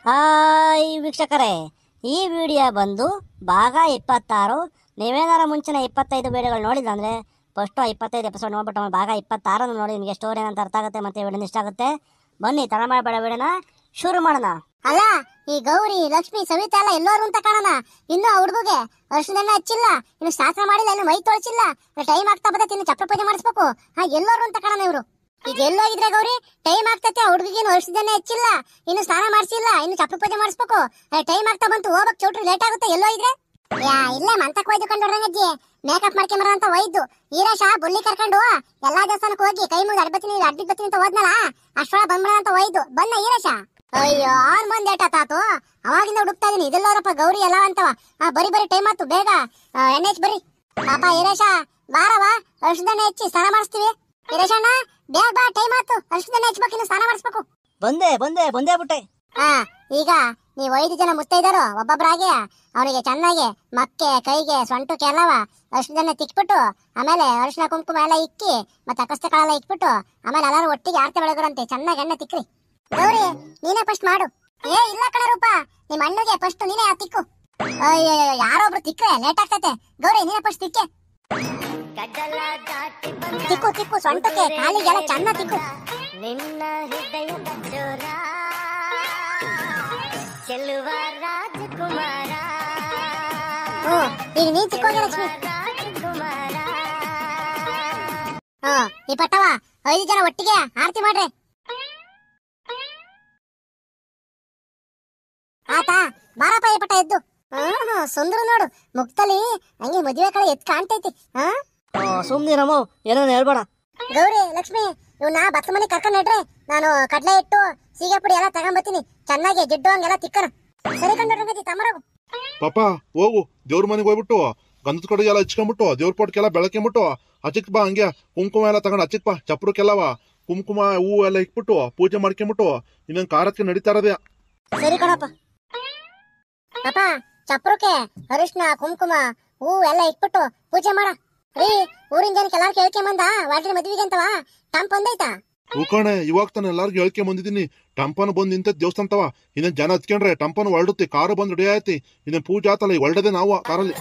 hi ವೀಕ್ಷಕರೇ ಈ video ಬಂದು ಭಾಗ ಇಪ್ಪತ್ತಾರು ನೀವೇನಾರ ಮುಂಚಿನ ಇಪ್ಪತ್ತೈದು ವಿಡಿಯೋಗಳು ನೋಡಿದಂದ್ರೆ ಫಸ್ಟು ಇಪ್ಪತ್ತೈದು ಎಪಿಸೋಡ್ ನೋಡ್ಬಿಟ್ಟು ಆಮೇಲೆ ಭಾಗ ಇಪ್ಪತ್ತಾರನ್ನು ನೋಡಿ ನಿಮಗೆ ಸ್ಟೋರಿ ಏನಂತ ಅರ್ಥ ಆಗುತ್ತೆ ಮತ್ತೆ ವಿಡಿಯೋ ಇಷ್ಟ ಆಗುತ್ತೆ ಬನ್ನಿ ತಡ ಮಾಡಬೇಡ ವಿಡಿಯೋನ ಶುರು ಮಾಡೋಣ ಅಲ್ಲ ಈ ಗೌರಿ ಲಕ್ಷ್ಮಿ ಸವಿತಾ ಎಲ್ಲ ಎಲ್ಲೋರು ಅಂತ ಕಾಣೋಣ ಇನ್ನು ಆ ಹುಡುಗಗೆ ಅರ್ಶನೆಲ್ಲ ಹಚ್ಚಿಲ್ಲ ಇನ್ನು ಶಾಸ್ತ್ರ ಮಾಡಿಲ್ಲ ಇನ್ನು ಮೈ ತೊಳಚಿಲ್ಲ ಟೈಮ್ ಆಗ್ತಾ ಬರ್ತೈತಿ ಇನ್ನು ಚಪ್ರ ಪೂಜೆ ಮಾಡಿಸ್ಬೇಕು ಹಾ ಎಲ್ಲೋರು ಅಂತ ಕಾಣೋಣ ಇವರು ಈಗ ಎಲ್ಲೋಗಿದ್ರೆ ಗೌರಿ ಟೈಮ್ ಆಗ್ತೈತೆ ಆ ಹುಡುಗಿಗೇನು ಅರ್ಶದನ್ನೇ ಹಚ್ಚಿಲ್ಲ ಇನ್ನು ಸ್ನಾನ ಮಾಡಿಸಿಲ್ಲ ಇನ್ನು ಚಪ್ರ ಪೂಜೆ ಮಾಡಿಸ್ಬೇಕು ಟೈಮ್ ಆಗ್ತಾ ಬಂತು ಹೋಗ್ಬೇಕು ಚೌಟ್ರಿ ಲೇಟ್ ಆಗುತ್ತೆ ಎಲ್ಲೋ ಇದ್ರೆ ಯಾ ಇಲ್ಲ ಮಂತಕ್ ಒಯ್ದು ಕೊಂಡು ರಂಗಜ್ಜಿ ಮೇಕಪ್ ಮಾಡ್ಕೊಂಬರ ಅಂತ ಒಯ್ದು ಈರೇಶ ಬುಲ್ಲಿ ಕರ್ಕೊಂಡು ಎಲ್ಲಾ ದೇವಸ್ಥಾನಕ್ಕೆ ಹೋಗಿ ಕೈ ಮುಗಿದು ಅಡ್ಬತ್ತೀನಿ ಅಡ್ಡಿಗೆ ಬತ್ತೀನಿ ಅಂತ ಹೋದ್ನಲ್ಲ ಅಷ್ಟೊಳ ಬಂದ್ಬಿಡ ಅಂತ ಒಯ್ದು ಬಂದ ಈರೇಶ ಅಯ್ಯೋ ಆನ್ ಬಂದ್ ಏಟ ತಾತು ಅವಾಗಿಂದ ಹುಡುಕ್ತಾ ಇದೀನಿ ಇದೆಲ್ಲವರಪ್ಪ ಗೌರಿ ಎಲ್ಲ ಅಂತವ ಆ ಬರಿ ಬರಿ ಟೈಮ್ ಆತು ಬೇಗ ಆ, ಎಣ್ಣೆ ಹಚ್ಚಿ ಬರ್ರಿ ಪಾಪ ಹಿರೇಶ ಬಾರವ ಅರ್ಶದಣ್ಣೆ ಹಚ್ಚಿ ಸ್ನಾನ ಮಾಡಿಸ್ತೀವಿ ಹಿರೇಶಣ್ಣ ಬೇಗ ಬಾ ಟೈಮ್ ಆತು ಅರ್ಶದಣ್ಣೆ ಹಚ್ಬೇಕು ಇನ್ನು ಸ್ನಾನ ಮಾಡಿಸ್ಬೇಕು ಬಂದೆ ಬಂದೆ ಬಂದೇ ಬಿಟ್ಟೆ ಹಾ ಈಗ ನೀವು ಐದು ಜನ ಮುತ್ತೈದರು ಒಬ್ಬೊಬ್ಬರಾಗೆ ಅವನಿಗೆ ಚೆನ್ನಾಗಿ ಮಕ್ಕೆ ಕೈಗೆ ಸೊಂಟಕ್ಕೆ ಎಲ್ಲವ ಅರ್ಶಿನ ತಿಕ್ಬಿಟ್ಟು ಆಮೇಲೆ ಅರಿಶಿನ ಕುಂಕುಮ ಎಲ್ಲ ಇಕ್ಕಿ ಮತ್ತೆ ಅಕಸ್ತೆ ಕಾಳೆಲ್ಲ ಇಕ್ಬಿಟ್ಟು ಆಮೇಲೆ ಎಲ್ಲರೂ ಒಟ್ಟಿಗೆ ಆರ್ತಿ ಬೆಳಗುರಂತೆ ಚೆನ್ನಾಗಿ ಎಣ್ಣೆ ತಿಕ್ಕ್ರಿ ಗೌರಿ ನೀನೇ ಫಸ್ಟ್ ಮಾಡು ಏ ಇಲ್ಲ ಕಣ ರೂಪ ನಿಮ್ಮ ಅಣ್ಣಗೆ ಫಸ್ಟ್ ನೀನೇ ಆ ತಿಕ್ಕು ಅಯ್ಯೋ ಯಾರೊಬ್ರು ತಿಕ್ಕ್ರೆ ಲೇಟ್ ಆಗ್ತೈತೆ ಗೌರಿ ನೀನೇ ಫಸ್ಟ್ ತಿಕ್ಕೆ ತಿಕ್ಕು ತಿಕ್ಕು ಸೊಂಟಕ್ಕೆ ಕಾಲಿಗೆಲ್ಲ ಚೆನ್ನಾಗಿ ತಿಕ್ಕು ನಿನ್ನ ಹೃದಯದ ಚೋರ ಚೆಲ್ಲುವ ರಾಜಕುಮಾರ ಹ್ಮ್ ಈಗ ನೀನ್ ತಿಕ್ಕೋಗೆ ಲಕ್ಷ್ಮಿ ರಾಜಕುಮಾರ ಹ್ಮ್ ಈ ಪಟ್ಟವ ಐದು ಜನ ಒಟ್ಟಿಗೆ ಆರತಿ ಮಾಡ್ರಿ ಆತ ಬಾರಪ್ಪ ಈ ಪಟ್ಟ ಎದ್ದು ಹ್ಮ್ ಹ್ಮ್ ಸುಂದ್ರ ನೋಡು ಮುಕ್ತಲಿ ಹಂಗೆ ಮದುವೆ ಕಡೆ ಎತ್ ಕಾಣ್ತೈತಿ ಹಾ ಸುಮ್ಮನಿರಮ್ಮ ಏನೋ ಹೇಳ್ಬೇಡ ಗೌರಿ ಲಕ್ಷ್ಮಿ ಇವ್ನ ಭತ್ತ ಮನೆ ಕರ್ಕೊಂಡ್ ನಡ್ರಿ ನಾನು ಕಡ್ಲೆ ಇಟ್ಟು ಸೀಗೆ ಪುಡಿ ಎಲ್ಲ ತಗೊಂಬತ್ತೀನಿ ಚೆನ್ನಾಗಿ ಜಿಡ್ಡು ಹಂಗೆಲ್ಲ ತಿಕ್ಕನ ಸರಿ ಕಂಡ್ರಿ ತಮರಗು ಪಾಪ ಹೋಗು ದೇವ್ರ ಮನೆಗೆ ಹೋಗ್ಬಿಟ್ಟು ಗಂಧದ ಕಡೆ ಎಲ್ಲ ಹಚ್ಕೊಂಡ್ಬಿಟ್ಟು ದೇವ್ರ ಪೋಟ್ಗೆಲ್ಲ ಬೆಳಕೆಂಬಿಟ್ಟು ಹಚ್ಚಿಕ್ ಬಾ ಹಂಗೆ ಕುಂಕುಮ ಎಲ್ಲ ತಗೊಂಡು ಹಚ್ಚಿಕ್ ಬಾ ಚಪ್ರಕ್ಕೆಲ್ಲವ ಕುಂಕುಮ ಹೂವು ಎಲ್ಲ ಇಕ್ಬಿಟ್ಟು ಪೂಜೆ ಮಾಡ್ಕೊಂಬಿಟ್ಟು ಇನ್ನೊಂದು ಕಾರಕ್ಕೆ ನಡೀತಾ ಇರೋದೇ ಸರಿ ಕಣಪ್ಪ ಪಾಪ ಚಪ್ರಕ್ಕೆ ಅರಿಶಿನ ಕುಂಕುಮ ಹೂ ಎಲ್ಲ ಇಟ್ಬಿಟ್ಟು ಪೂಜೆ ಮಾಡ ರೀ ಊರಿನ ಜನಕ್ಕೆ ಎಲ್ಲಾರು ಕೇಳ್ಕೊಂಬಂದ ವಾಟ್ರಿ ಮದ್ವಿಗೆ ಅಂತವ ಟಂಪ್ ಒಂದೈತಾ ಉಳ್ಕಣೆ ಇವಾಗ ತಾನೆ ಎಲ್ಲಾರ್ಗು ಹೇಳ್ಕೆ ಬಂದಿದ್ದೀನಿ ಟಂಪನ್ ಬಂದ್ ನಿಂತ ದೇವಸ್ಥಾನತವ ಇನ್ನೊಂದ್ ಜನ ಹತ್ಕೊಂಡ್ರೆ ಟಂಪನ್ ಹೊರಡುತ್ತೆ ಕಾರು ಬಂದ್ ರೆಡಿ ಆಯ್ತಿ ಇನ್ನೊಂದ್ ಪೂಜೆ ಆತಲ್ಲ ಈಗ ಹೊರಡದೆ ನಾವು ಆ ಕಾರಲ್ಲಿ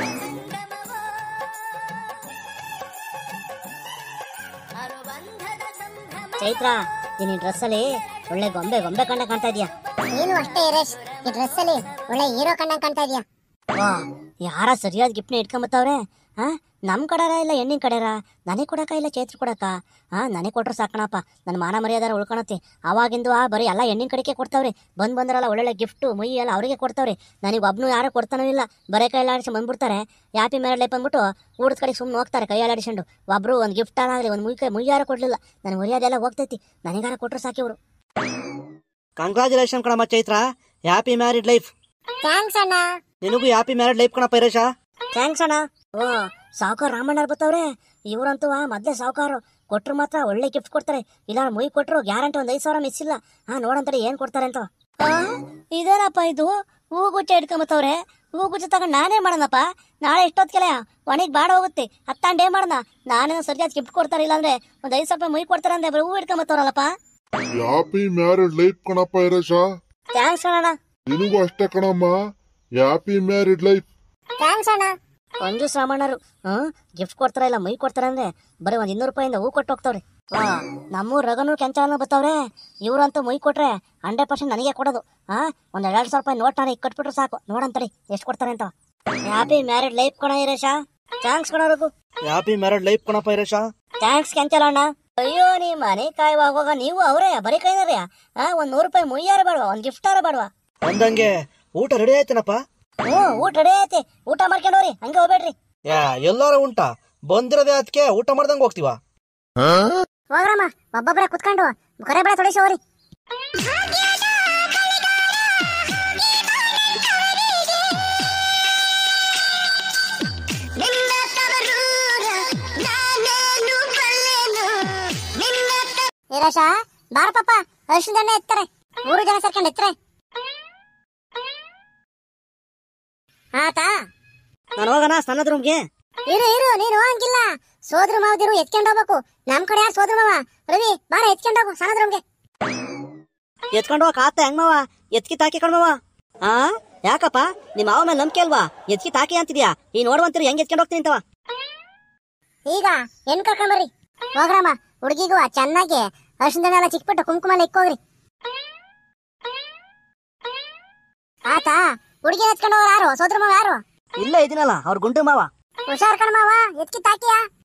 ಚೈತ್ರ ನೀನು ಡ್ರೆಸ್ಸಲ್ಲಿ ಒಳ್ಳೆ ಗೊಂಬೆ ಗೊಂಬೆ ಕಂಡ ಕಾಣ್ತಾ ಇದೀಯಾ ನೀನು ಅಷ್ಟೇ ಇರೇಶ್ ಈ ಡ್ರೆಸ್ ಅಲ್ಲಿ ಒಳ್ಳೆ ಹೀರೋ ಕಂಡಂಗ್ ಕಾಣ್ತಾ ಇದೀಯ ವಾ ಯಾರ ಸರಿಯಾದ ಗಿಫ್ಟ್ನ ಇಟ್ಕೊಂಬತ್ತವ್ರೆ ಹಾ ನಮ್ ಕಡೆರ ಇಲ್ಲ ಹೆಣ್ಣಿನ ಕಡೆರ ನನಗೆ ಕೊಡಕ ಇಲ್ಲ ಚೈತ್ರ ಕೊಡಕ ಹಾ ನನಗೆ ಕೊಟ್ರು ಸಾಕಣಪ್ಪ ನನ್ನ ಮಾನ ಮರ್ಯಾದಾರ ಉಳ್ಕೊಳತಿ ಅವಾಗಿಂದು ಆ ಬರೀ ಎಲ್ಲ ಹೆಣ್ಣಿನ ಕಡೆಗೆ ಕೊಡ್ತಾವ್ರಿ ಬಂದ್ ಬಂದ್ರಲ್ಲ ಒಳ್ಳೊಳ್ಳೆ ಗಿಫ್ಟು ಮುಯಿ ಎಲ್ಲ ಅವರಿಗೆ ಕೊಡ್ತಾವ್ರಿ ನನಗೆ ಒಬ್ನು ಯಾರು ಕೊಡ್ತಾನೂ ಇಲ್ಲ ಬರೇ ಕೈ ಆಡಿಸಿ ಬಂದ್ಬಿಡ್ತಾರೆ ಯಾಪಿ ಮೇಲೆ ಬಂದ್ಬಿಟ್ಟು ಊಟದ ಕಡೆಗೆ ಸುಮ್ಮನೆ ಹೋಗ್ತಾರೆ ಕೈ ಆಡಿಸ್ಕೊಂಡು ಒಬ್ರು ಒಂದು ಗಿಫ್ಟ್ ಆಗಲಿ ಒಂದು ಮುಯ್ ಕೈ ಮುಯ್ಯಾರ ಕೊಡ್ಲಿಲ್ಲ ನನ್ನ ಮರ್ಯಾದೆಲ್ಲ ಹೋಗ್ತೈತಿ ನನಗಾರ ಕೊಟ್ರು ಸಾಕಿ ಇವರು ಕಂಗ್ರಾಚುಲೇಷನ್ ಕಣಮ್ಮ Chaitra happy married life thanks ಅಣ್ಣ ನಿನಗೂ ಹ್ಯಾಪಿ ಮ್ಯಾರಿಡ್ ಲೈಫ್ ಕಣಪ್ಪ ಇರೇಶ ಥ್ಯಾಂಕ್ಸ್ ಅಣ್ಣ ಓ ಸಾವುಕಾರ ರಾಮಣ್ಣವ್ರು ಬತ್ತವ್ರೆ ಇವ್ರಂತೂ ಆ ಮೊದ್ಲೇ ಸಾವುಕಾರ ಕೊಟ್ರು ಮಾತ್ರ ಒಳ್ಳೆ ಗಿಫ್ಟ್ ಕೊಡ್ತಾರೆ ಇಲ್ಲ ಮುಯಿ ಕೊಟ್ರು ಗ್ಯಾರಂಟಿ ಒಂದ್ ಐದ್ ಸಾವಿರ ಮಿಸ್ ಇಲ್ಲ ಹಾ ನೋಡಂತಾರೆ ಏನ್ ಕೊಡ್ತಾರೆ ಅಂತ ಆ, ಇದೇನಪ್ಪ ಇದು ಹೂಗುಚ್ಚ ಇಟ್ಕೊಂಬತ್ತವ್ರೆ ಹೂಗುಚ್ಚ ತಗೊಂಡ್ ನಾನೇ ಮಾಡೋಣಪ್ಪ ನಾಳೆ ಎಷ್ಟೊತ್ತಿಗೆಲ್ಲ ಒಣಗಿ ಬಾಡ ಹೋಗುತ್ತೆ ಹತ್ತಾಂಡ್ ಏನ್ ಮಾಡೋಣ ನಾನೇನೋ ಸರಿಯಾದ ಗಿಫ್ಟ್ ಕೊಡ್ತಾರೆ ಇಲ್ಲಾಂದ್ರೆ ಒಂದ್ ಐದ್ ಸಾವಿರ ರೂಪಾಯಿ ಮುಯಿ ಕೊಡ್ತಾರೆ ಅಂದ್ರೆ ಬರೀ ಹೂ ಇಟ್ಕೊಂಬತ್ತವ್ರಲ್ಲಪ್ಪ ಹ್ಯಾಪಿ ಮ್ಯಾರಿಡ್ ಲೈಫ್ ಕಣಪ್ಪ ಇರೇಶ ಥ್ಯಾಂಕ್ಸ್ ಅಣ್ಣ ನಿನಗೂ ಅಷ್ಟೇ ಕಣಮ್ಮ ಹ್ಯಾಪಿ ಮ್ಯಾರಿಡ್ ಲೈಫ್ ಥ್ಯಾಂಕ್ಸ್ ಅಣ್ಣ ಒಂದು ಸಾಮಾನರು ಹ್ಮ್ ಗಿಫ್ಟ್ ಕೊಡ್ತಾರ ಇಲ್ಲ ಮೈ ಕೊಡ್ತಾರ ಅಂದ್ರೆ ಬರೀ ಒಂದ್ ಇನ್ನೂರು ರೂಪಾಯಿಂದ ಹೂ ಕೊಟ್ಟು ಹೋಗ್ತಾವ್ರಿ ವಾ ನಮ್ಮೂರ್ ರಗನು ಕೆಂಚನ ಬತ್ತವ್ರೆ ಇವ್ರಂತೂ ಮೈ ಕೊಟ್ರೆ ಹಂಡ್ರೆಡ್ ಪರ್ಸೆಂಟ್ ನನಗೆ ಕೊಡೋದು ಹಾ ಒಂದ್ ಎರಡ್ ಸಾವಿರ ರೂಪಾಯಿ ನೋಟ್ ನಾನು ಇಕ್ಕಟ್ಬಿಟ್ರು ಸಾಕು ನೋಡಂತರಿ ಎಷ್ಟು ಕೊಡ್ತಾರೆ ಅಂತ ಹ್ಯಾಪಿ ಮ್ಯಾರಿಡ್ ಲೈಫ್ ಕಣ ಇರೇಶ ಥ್ಯಾಂಕ್ಸ್ ಕಣ ರಘು ಹ್ಯಾಪಿ ಮ್ಯಾರಿಡ್ ಲೈಫ್ ಕಣಪ್ಪ ಇರೇಶ ಥ್ಯಾಂಕ್ಸ್ ಕೆಂಚಲ ಅಣ್ಣ ಅಯ್ಯೋ ನೀ ಮನೆ ಕಾಯುವಾಗ ನೀವು ಅವರೇ ಬರೀ ಕೈನರ್ಯ ಹಾ ಒಂದ್ ನೂರು ರೂಪಾಯಿ ಮುಯ್ಯಾರ ಬೇಡವಾ ಒಂದ್ ಗಿಫ್ಟಾರ ಬೇಡವಾ ಅಂದಂಗೆ ಊಟ ರೆಡಿ ಆಯ್ತೇನಪ್ಪ ಹ್ಞೂ ಊಟ ರೆಡಿ ಐತಿ ಊಟ ಮಾಡ್ಕೊಂಡವ್ರಿ ಹಂಗೆ ಹೋಗ್ಬೇಡ್ರಿ ಯಾ ಎಲ್ಲಾರ ಉಂಟಾ ಬಂದಿರೋದೇ ಅದಕ್ಕೆ ಊಟ ಮಾಡ್ದಂಗ ಹೋಗ್ತೀವ ಹೋಗ್ರಮ್ಮ ಒಬ್ಬೊಬ್ಬರೇ ಕುತ್ಕೊಂಡು ಕೊರೆ ಬೆಳೆ ತೊಡಿಸಿ ಹೋಗ್ರಿ ವೀರೇಶ ಬಾರ ಪಾಪ ಅರ್ಶಿನ ಎತ್ತಾರೆ ಮೂರು ಜನ ಸೇರ್ಕೊಂಡು ಎತ್ತಾರೆ ಆತಾ ನಾನು ಹೋಗೋಣ ಸ್ನಾನದ ರೂಮ್ಗೆ ಇರು ಇರು ನೀನು ಹೋಗಂಗಿಲ್ಲ ಸೋದ್ರ ಮಾವದಿರು ಎತ್ಕೊಂಡು ಹೋಗ್ಬೇಕು ನಮ್ ಕಡೆ ಯಾರು ಸೋದ್ರ ಮಾವ ರವಿ ಬಾರ ಎತ್ಕೊಂಡು ಹೋಗು ಸಣ್ಣದ್ರಂಗೆ ಎತ್ಕೊಂಡು ಹೋಗಕ್ ಆತ ಹೆಂಗ್ ಮಾವ ಎತ್ಕಿ ತಾಕಿ ಕಣ್ಮವ ಆ ಯಾಕಪ್ಪ ನಿಮ್ಮ ಮಾವ ಮೇಲೆ ನಂಬಿಕೆ ಅಲ್ವಾ ಎತ್ಕಿ ತಾಕಿ ಅಂತಿದ್ಯಾ ಈ ನೋಡುವಂತೀರಿ ಹೆಂಗ್ ಎತ್ಕೊಂಡು ಹೋಗ್ತೀನಿ ಅಂತವ ಈಗ ಹೆಣ್ ಕರ್ಕೊಂಬರ್ರಿ ಹೋಗ್ರಮ್ಮ ಹುಡುಗಿಗೂ ಚೆನ್ನಾಗಿ ಅರ್ಶಿನ ಎಲ್ಲ ಚಿಕ್ಬಿಟ್ಟು ಕುಂಕುಮ ಎಲ್ಲ ಇಕ್ಕೋಗ್ರಿ ಆತ ಹುಡುಗಿ ಎತ್ಕೊಂಡು ಹೋಗೋರು ಯಾರು ಸೋದ್ರ ಮಾವ ಯಾರು ಇಲ್ಲೇ ಇದೀನಲ್ಲ ಅವ್ರ ಗುಂಡು ಮಾವ ಹುಷಾರ್ ಕಣ್ ಮಾವ ಎತ್ಕಿ ತಾಕಿಯಾ